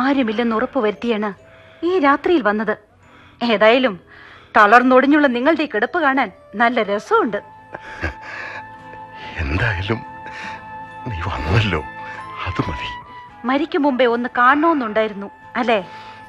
ആരുമില്ലെന്ന് ഉറപ്പുവരുത്തിയാണ് ഈ രാത്രിയിൽ വന്നത് ഏതായാലും തളർന്നൊടിഞ്ഞുള്ള നിങ്ങളുടെ ഈ കിടപ്പ് കാണാൻ നല്ല രസമുണ്ട് എന്തായാലും നീ വന്നല്ലോ അത് മതി മരിക്കും മുമ്പേ ഒന്ന് കാണണമെന്നുണ്ടായിരുന്നു അല്ലേ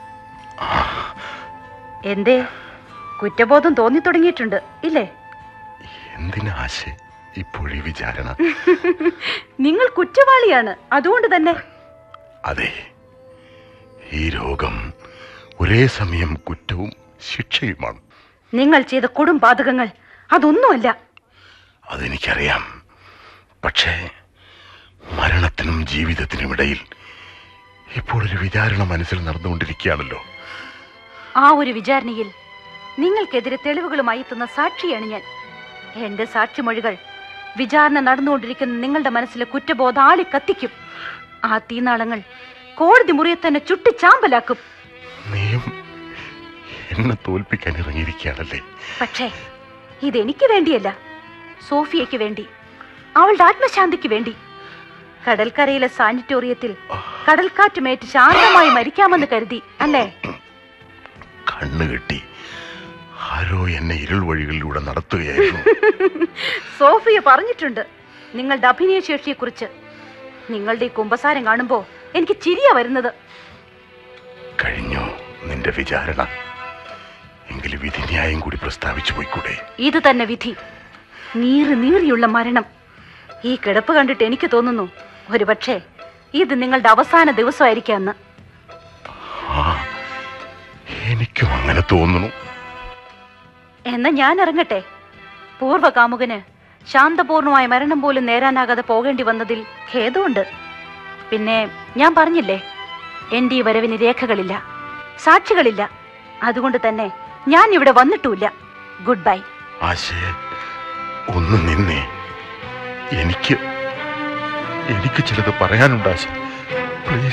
എന്തേ കുറ്റബോധം തോന്നി തുടങ്ങിയിട്ടുണ്ട് ഇല്ലേ എന്തിനാ ആശ ഇപ്പോഴീ വിചാരണ നിങ്ങൾ കുറ്റവാളിയാണ് അതുകൊണ്ട് തന്നെ അതെ ഈ രോഗം ഒരേ സമയം കുറ്റവും ശിക്ഷയുമാണ് നിങ്ങൾ ചെയ്ത കൊടും പാതകങ്ങൾ അതൊന്നുമല്ല അതെനിക്കറിയാം പക്ഷേ മരണത്തിനും ജീവിതത്തിനും ഇടയിൽ ഇപ്പോൾ ഒരു വിചാരണ മനസ്സിൽ നടന്നുകൊണ്ടിരിക്കുകയാണല്ലോ ആ ഒരു വിചാരണയിൽ നിങ്ങൾക്കെതിരെ തെളിവുകളുമായി എത്തുന്ന സാക്ഷിയാണ് ഞാൻ എന്റെ സാക്ഷിമൊഴികൾ വിചാരണ നടന്നുകൊണ്ടിരിക്കുന്ന നിങ്ങളുടെ മനസ്സിലെ കുറ്റബോധം ആളി കത്തിക്കും ആ തീനാളങ്ങൾ കോടതി മുറിയെ തന്നെ ചുട്ടി ചാമ്പലാക്കും നീയും എന്നെ തോൽപ്പിക്കാൻ ഇറങ്ങിയിരിക്കുകയാണല്ലേ പക്ഷേ ഇതെനിക്ക് വേണ്ടിയല്ല സോഫിയയ്ക്ക് വേണ്ടി അവളുടെ ആത്മശാന്തിക്ക് വേണ്ടി കടൽക്കരയിലെ സാനിറ്റോറിയത്തിൽ കടൽക്കാറ്റുമേറ്റ് ശാന്തമായി മരിക്കാമെന്ന് കരുതി അല്ലേ കണ്ണു കെട്ടി ആരോ എന്നെ ഇരുൾ വഴികളിലൂടെ നടത്തുകയായിരുന്നു സോഫിയ പറഞ്ഞിട്ടുണ്ട് നിങ്ങളുടെ അഭിനയശേഷിയെ കുറിച്ച് നിങ്ങളുടെ ഈ കുമ്പസാരം കാണുമ്പോ എനിക്ക് ചിരിയാ വരുന്നത് കഴിഞ്ഞു നിന്റെ വിചാരണ എങ്കിലും വിധിന്യായം കൂടി പ്രസ്താവിച്ചു പോയിക്കൂടെ ഇത് തന്നെ വിധി നീറി നീറിയുള്ള മരണം ഈ കിടപ്പ് കണ്ടിട്ട് എനിക്ക് തോന്നുന്നു ഒരുപക്ഷെ ഇത് നിങ്ങളുടെ അവസാന ദിവസമായിരിക്കാന്ന് ആ എനിക്കും അങ്ങനെ തോന്നുന്നു എന്നാ ഞാൻ ഇറങ്ങട്ടെ പൂർവ്വകാമുകന് ശാന്തപൂർണമായ മരണം പോലും നേരാനാകാതെ പോകേണ്ടി വന്നതിൽ ഖേദമുണ്ട് പിന്നെ ഞാൻ പറഞ്ഞില്ലേ എന്റെ ഈ വരവിന് രേഖകളില്ല സാക്ഷികളില്ല അതുകൊണ്ട് തന്നെ ഞാൻ ഇവിടെ വന്നിട്ടുമില്ല ഗുഡ് ബൈ ആശയെ ഒന്ന് നിന്നേ എനിക്ക് എനിക്ക് ചിലത് പറയാനുണ്ട് ആശ